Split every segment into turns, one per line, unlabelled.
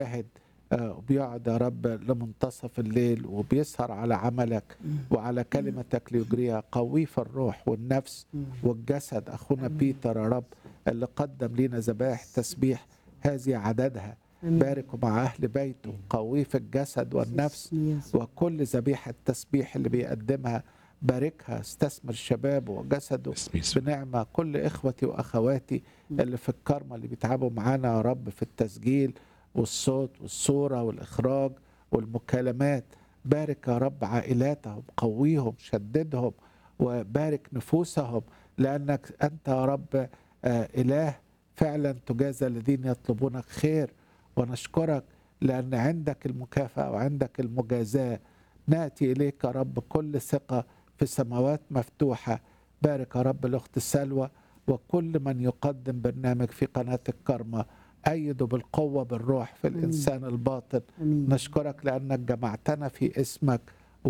بيجتهد آه، وبيقعد يا رب لمنتصف الليل وبيسهر على عملك وعلى كلمتك ليجريها قوي في الروح والنفس والجسد اخونا بيتر يا رب اللي قدم لنا ذبائح تسبيح هذه عددها باركوا مع اهل بيته قويه في الجسد والنفس وكل ذبيحه تسبيح اللي بيقدمها باركها استثمر شبابه وجسده
باسم يسوع
بنعمة كل إخوتي وأخواتي اللي في الكرمة اللي بيتعبوا معانا يا رب في التسجيل والصوت والصورة والإخراج والمكالمات بارك يا رب عائلاتهم قويهم شددهم وبارك نفوسهم لأنك أنت يا رب آه، إله فعلا تجازى الذين يطلبونك خير ونشكرك لأن عندك المكافأة وعندك المجازاة نأتي إليك يا رب كل ثقة في سماوات مفتوحة بارك يا رب الأخت سلوى وكل من يقدم برنامج في قناة الكرمة أيده بالقوة بالروح في الإنسان الباطن
امين
نشكرك لأنك جمعتنا في اسمك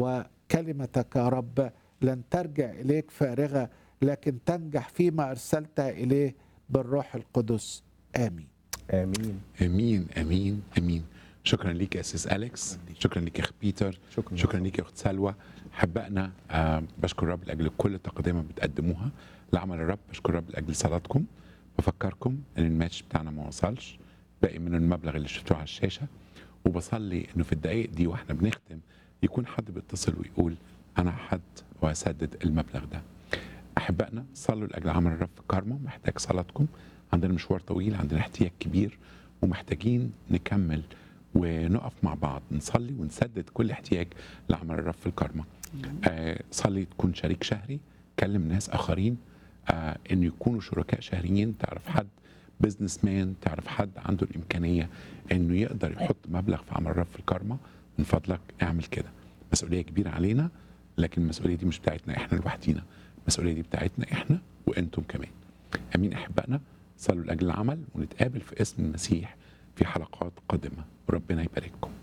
وكلمتك يا رب لن ترجع إليك فارغة لكن تنجح فيما أرسلتها إليه بالروح القدس آمين
امين
امين امين امين شكرا ليك يا اسيس اليكس شكرا ليك يا اخ بيتر
شكرا
شكرا ليك يا اخت سلوى حبائنا آه بشكر الرب لاجل كل تقدمه بتقدموها لعمل الرب بشكر الرب لاجل صلاتكم بفكركم ان الماتش بتاعنا ما وصلش باقي من المبلغ اللي شفتوه على الشاشه وبصلي انه في الدقائق دي واحنا بنختم يكون حد بيتصل ويقول انا حد واسدد المبلغ ده احبائنا صلوا لاجل عمل الرب في كارما محتاج صلاتكم عندنا مشوار طويل عندنا احتياج كبير ومحتاجين نكمل ونقف مع بعض نصلي ونسدد كل احتياج لعمل الرب في الكارما آه صلي تكون شريك شهري كلم ناس اخرين آه ان يكونوا شركاء شهريين تعرف حد بزنس مان تعرف حد عنده الامكانيه انه يقدر يحط مبلغ في عمل الرب في الكارما من فضلك اعمل كده مسؤوليه كبيره علينا لكن المسؤوليه دي مش بتاعتنا احنا لوحدينا المسؤوليه دي بتاعتنا احنا وانتم كمان امين احبائنا صلوا لاجل العمل ونتقابل في اسم المسيح في حلقات قادمه وربنا يبارككم